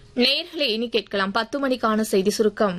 நேயர்களே இனி கேட்கலாம் பத்து மணிக்கான செய்தி சுருக்கம்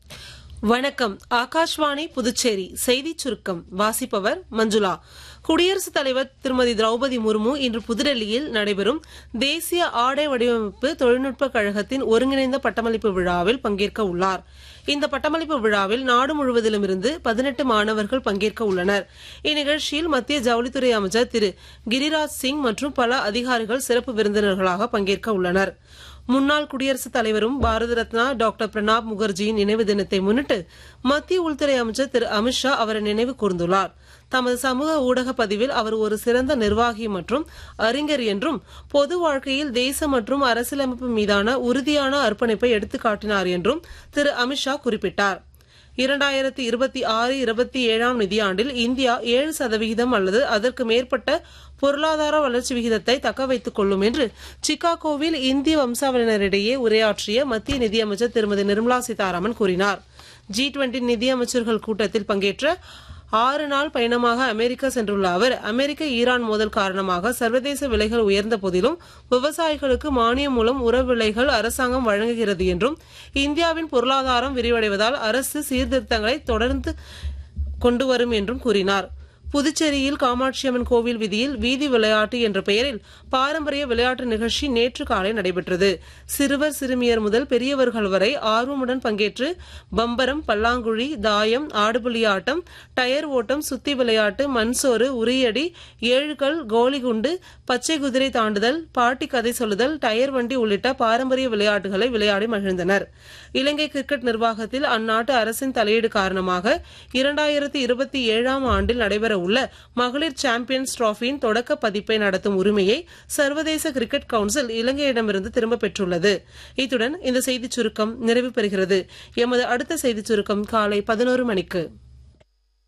வணக்கம் ஆகாஷ்வாணி புதுச்சேரி செய்திச் சுருக்கம் வாசிப்பவர் மஞ்சுளா குடியரசுத் தலைவர் திருமதி திரௌபதி முர்மு இன்று புதுடெல்லியில் நடைபெறும் தேசிய ஆடை வடிவமைப்பு தொழில்நுட்ப கழகத்தின் ஒருங்கிணைந்த பட்டமளிப்பு விழாவில் பங்கேற்க உள்ளார் இந்த பட்டமளிப்பு விழாவில் நாடு முழுவதிலும் இருந்து பதினெட்டு மாணவர்கள் பங்கேற்க உள்ளனர் இந்நிகழ்ச்சியில் மத்திய ஜவுளித்துறை அமைச்சர் திரு கிரிராஜ் சிங் மற்றும் பல அதிகாரிகள் சிறப்பு விருந்தினர்களாக பங்கேற்க உள்ளனர் முன்னாள் குடியரசுத் தலைவரும் பாரத ரத்னா டாக்டர் பிரணாப் முகர்ஜியின் நினைவு தினத்தை முன்னிட்டு மத்திய உள்துறை அமைச்சர் திரு அமித்ஷா அவரை நினைவு கூர்ந்துள்ளார் தமது சமூக ஊடக பதிவில் அவர் ஒரு சிறந்த நிர்வாகி மற்றும் அறிஞர் என்றும் பொது வாழ்க்கையில் தேச மற்றும் அரசியலமைப்பு மீதான உறுதியான அர்ப்பணிப்பை எடுத்துக்காட்டினார் என்றும் திரு அமித்ஷா குறிப்பிட்டார் இரண்டாயிரத்தி இருபத்தி ஆறு இருபத்தி ஏழாம் நிதியாண்டில் இந்தியா ஏழு சதவிகிதம் அல்லது அதற்கு மேற்பட்ட பொருளாதார வளர்ச்சி விகிதத்தை தக்க வைத்துக் கொள்ளும் என்று சிகாகோவில் இந்திய வம்சாவளியினரிடையே உரையாற்றிய மத்திய நிதியமைச்சர் திருமதி நிர்மலா சீதாராமன் கூறினார் ஜி டுவெண்டி நிதியமைச்சர்கள் கூட்டத்தில் பங்கேற்ற ஆறு நாள் பயணமாக அமெரிக்கா சென்றுள்ள அவர் அமெரிக்க ஈரான் மோதல் காரணமாக சர்வதேச விலைகள் உயர்ந்த போதிலும் விவசாயிகளுக்கு மானியம் மூலம் உர விலைகள் அரசாங்கம் வழங்குகிறது என்றும் இந்தியாவின் பொருளாதாரம் விரிவடைவதால் அரசு சீர்திருத்தங்களை தொடர்ந்து கொண்டு வரும் என்றும் கூறினார் புதுச்சேரியில் காமாட்சியம்மன் கோவில் வீதியில் வீதி விளையாட்டு என்ற பெயரில் பாரம்பரிய விளையாட்டு நிகழ்ச்சி நேற்று காலை நடைபெற்றது சிறுவர் சிறுமியர் முதல் பெரியவர்கள் வரை ஆர்வமுடன் பங்கேற்று பம்பரம் பல்லாங்குழி தாயம் ஆடுபுலி ஆட்டம் டயர் ஓட்டம் சுத்தி விளையாட்டு மண்சோறு உரியடி ஏழுகள் கோலிகுண்டு பச்சை குதிரை தாண்டுதல் பாட்டி கதை சொல்லுதல் டயர் வண்டி உள்ளிட்ட பாரம்பரிய விளையாட்டுகளை விளையாடி மகிழ்ந்தனர் இலங்கை கிரிக்கெட் நிர்வாகத்தில் அந்நாட்டு அரசின் தலையீடு காரணமாக இரண்டாயிரத்தி இருபத்தி ஏழாம் ஆண்டில் நடைபெற உள்ள மகளிர் சாம்பியன்ஸ் டிராபியின் தொடக்க பதிப்பை நடத்தும் உரிமையை சர்வதேச கிரிக்கெட் கவுன்சில் இலங்கையிடமிருந்து திரும்பப் பெற்றுள்ளது இத்துடன் இந்த செய்திச் சுருக்கம் நிறைவு பெறுகிறது எமது அடுத்த செய்திச் சுருக்கம் காலை பதினோரு மணிக்கு